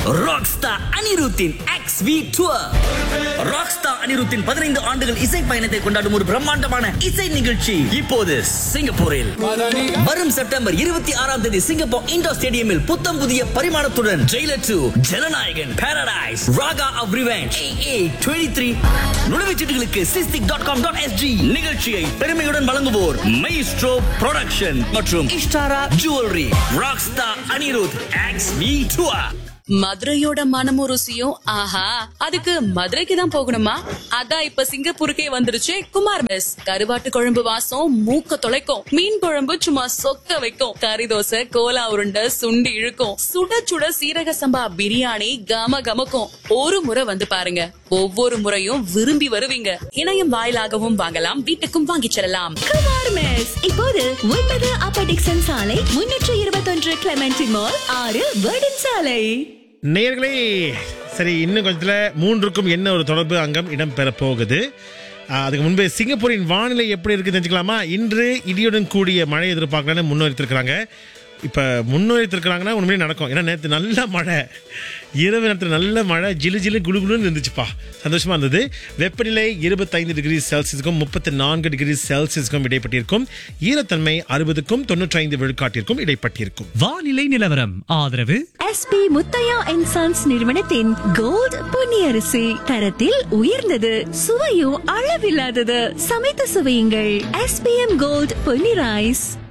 Rockstar அனிருத்தின் X V tour Rockstar அனிருத்தின் பதினைந்து ஆண்டுகள் இசை பயணத்தை கொண்டாடும் ஒரு பிரம்மாண்டமான இசை நிகழ்ச்சி இப்போது சிங்கப்பூரில் வரும் செப்டம்பர் இருபத்தி ஆறாம் தேதி சிங்கப்பூர் இண்டோர் ஸ்டேடியமில் புத்தம் புதிய பரிமாணத்துடன் Jailer two Jananayagan Paradise Raga of revenge twenty three நுழைவுச்சீட்டுகளுக்கு SISTIC dot com dot SG நிகழ்ச்சியை பெருமையுடன் வழங்குவோர் மைஸ்ட்ரோ ப்ரொடக்ஷன் மற்றும் Ishtaara jewellery rockstar Anirudh X V tour மதுரையோட மனமும் ருசியும் ஆஹா அதுக்கு மதுரைக்கு தான் போகணுமா அதான் இப்ப சிங்கப்பூருக்கே வந்துருச்சு குமார் மெஸ் கருவாட்டு குழம்பு வாசம் மூக்க தொலைக்கும் மீன் குழம்பு சும்மா சொக்க வைக்கும் கறி தோசை கோலா உருண்டை சுண்டி இழுக்கும் சுட சுட சீரக சம்பா பிரியாணி கம கமக்கும் ஒரு முறை வந்து பாருங்க ஒவ்வொரு முறையும் விரும்பி வருவீங்க இணையம் வாயிலாகவும் வாங்கலாம் வீட்டுக்கும் வாங்கிச் செல்லலாம் குமார் மெஸ் இப்போது ஒன்பது அப்பர் டிக்சன் சாலை முன்னூற்று இருபத்தொன்று கிளமெண்டி மால் ஆறு வேர்டன் சாலை நேயர்களே சரி இன்னும் கொஞ்சத்தில் மூன்றுக்கும் என்ன ஒரு தொடர்பு அங்கம் இடம்பெற போகுது ஆஹ், அதுக்கு முன்பு சிங்கப்பூரின் வானிலை எப்படி இருக்கு தெரிஞ்சுக்கலாமா இன்று இடியுடன் கூடிய மழை எதிர்பார்க்கலான்னு முன்னெடுத்திருக்கிறாங்க இப்போ முன்னெடுத்திருக்கிறாங்கன்னா உண்மையிலே நடக்கும் ஏன்னா நேற்று நல்ல மழை இரவு நேரத்தில் நல்ல மழை ஜிலு ஜிலு குளு குளுன்னு இருந்துச்சுப்பா சந்தோஷமா இருந்தது வெப்பநிலை இருபத்தைந்து டிகிரி செல்சியஸுக்கும் முப்பத்தி நான்கு டிகிரி செல்சியஸுக்கும் இடைப்பட்டிருக்கும் ஈரத்தன்மை அறுபதுக்கும் தொண்ணூற்றி ஐந்து விழுக்காட்டிற்கும் இடைப்பட்டிருக்கும் வானிலை நிலவரம் ஆதரவு எஸ்பி முத்தையா அண்ட் சன்ஸ் நிறுவனத்தின் கோல்ட் பொன்னியரிசி தரத்தில் உயர்ந்தது சுவையும் அளவில்லாதது சமைத்து சுவையுங்கள் எஸ்பிஎம் கோல்ட் பொன்னி ரைஸ்